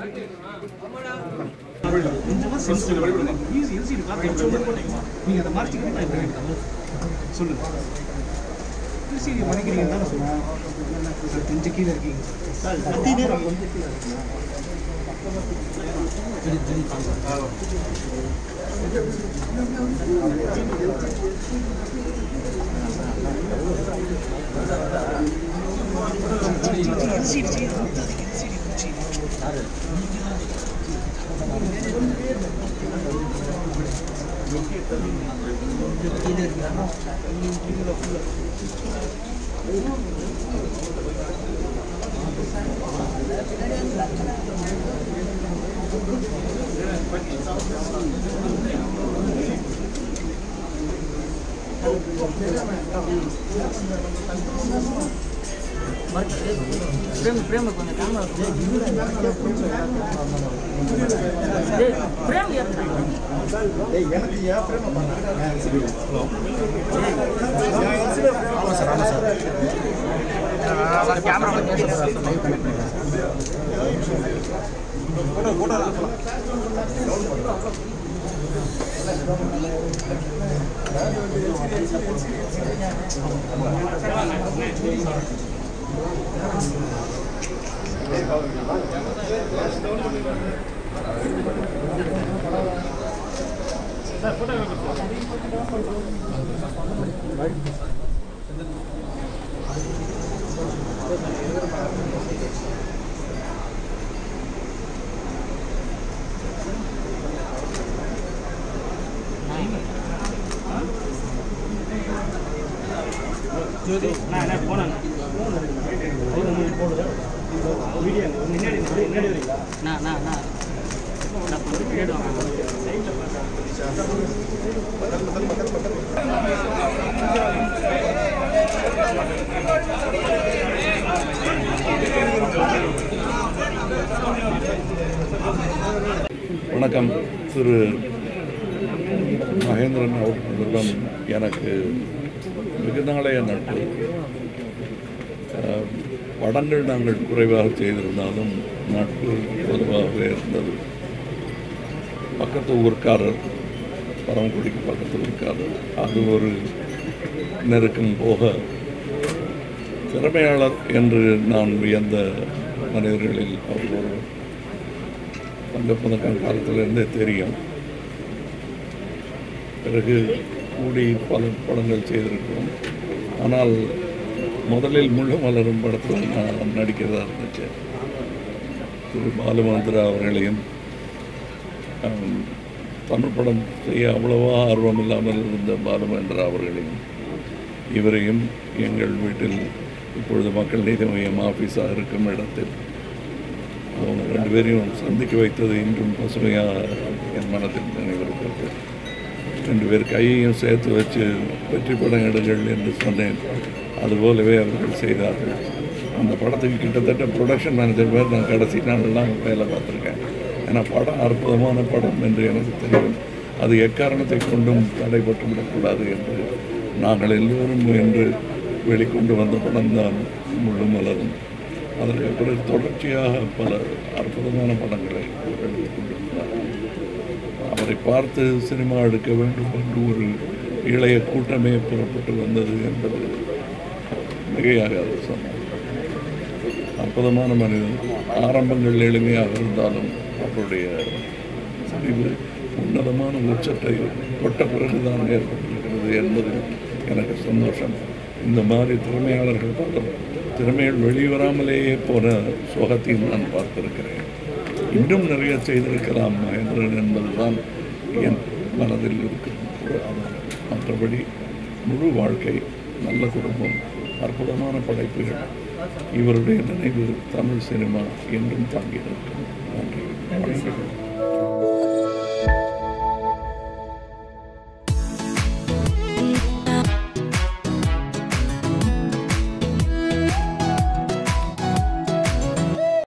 கொஞ்சமா sensitive easy easy வார்த்தை நீங்க அதை மாற்றிக்கிட்டு நான் இப்படி சொல்லுங்க ஈஸி மறைக்கிறீங்க தானே சொல்லுங்க கொஞ்சம் கீழே இருக்கீங்க மத்திய நேரம் கொஞ்சம் கீழே பிரேம் பிரேம் கொஞ்சம் கேமரா பிரேம் எனக்கு ஏன் பிரேம ஆமாம் சார் ஆமாம் சார் கேமரா கொஞ்சம் ஜோதி நான் என்ன போனேன் வீடியோ முன்னாடி முன்னாடி வரீங்களா நான் நான் நான் நான் கொஞ்சம் பின்னாடி வாங்க வணக்கம் திரு மகேந்திரன் அவர்களுடன் எனக்கு மிக நாளைய நட்பு அஹ், படங்கள் நாங்கள் குறைவாக செய்திருந்தாலும் நட்பு பொதுவாகவே இருந்தது பக்கத்து ஊர்க்காரர் பரமக்குடிக்கு பக்கத்து ஊர்க்காரர் அது ஒரு நெருக்கம் போக திறமையாளர் என்று நான் வியந்த மனிதர்களில் அவர் ஒருவர் தங்கப்பதக்கம் காலத்திலிருந்தே தெரியும் பிறகு கூடி பல படங்கள் செய்திருக்கிறோம் ஆனால் முதலில் முள்ளு மலரும் படத்தில் நான் நடிக்கிறதா இருந்துச்சு திரு பாலுமந்திரா அவர்களையும் ஆம், தமிழ் படம் செய்ய அவ்வளவா ஆர்வம் இல்லாமல் இருந்த பாலுமந்திரா அவர்களையும் இவரையும் எங்கள் வீட்டில் இப்பொழுது மக்கள் நீதி மையம் ஆஃபீஸாக இருக்கும் இடத்தில் அவங்க ரெண்டு பேரையும் சந்திக்க வைத்தது இன்றும் பசுமையாக என் மனத்தில் நினைவிருக்கிறது ரெண்டு பேர் கையையும் சேர்த்து வச்சு வெற்றி படம் எடுங்கள் என்று சொன்னேன் அதுபோலவே அவர்கள் செய்தார்கள் அந்த படத்துக்கு கிட்டத்தட்ட ப்ரொடக்ஷன் மேனேஜர் பேர் நான் கடைசி நாளெல்லாம் வேலை பார்த்துருக்கேன் ஏன்னா படம் அற்புதமான படம் என்று எனக்கு தெரியும் அது எக்காரணத்தை கொண்டும் தடைப்பட்டு விடக்கூடாது என்று நாங்கள் எல்லோரும் என்று வெளிக்கொண்டு வந்த படம்தான் முழு மலரும் அதற்கு பிறகு தொடர்ச்சியாக பல அற்புதமான படங்களை அவர் எழுதிக் கொண்டிருந்தார் அவரை பார்த்து சினிமா எடுக்க வேண்டும் என்று ஒரு இளைய கூட்டமே புறப்பட்டு வந்தது என்பது மிகையாகாது சொன்னார் அற்புதமான மனிதன் ஆரம்பங்கள் எளிமையாக இருந்தாலும் அவருடைய அறிவு உன்னதமான உச்சத்தை தொட்ட பிறகுதான் ஏற்பட்டிருக்கிறது என்பதில் எனக்கு சந்தோஷம் இந்த மாதிரி திறமையாளர்கள் பலர் திறமைகள் வெளிவராமலேயே போன சுகத்தையும் நான் பார்த்திருக்கிறேன் இன்னும் நிறைய செய்திருக்கலாம் மகேந்திரன் என்பதுதான் என் மனதில் இருக்கும் ஒரு ஆதங்கம். மற்றபடி முழு வாழ்க்கை நல்ல குடும்பம் அற்புதமான படைப்புகள் இவருடைய நினைவு தமிழ் சினிமா என்றும் தாங்கி நிற்கும் நன்றி வணக்கம்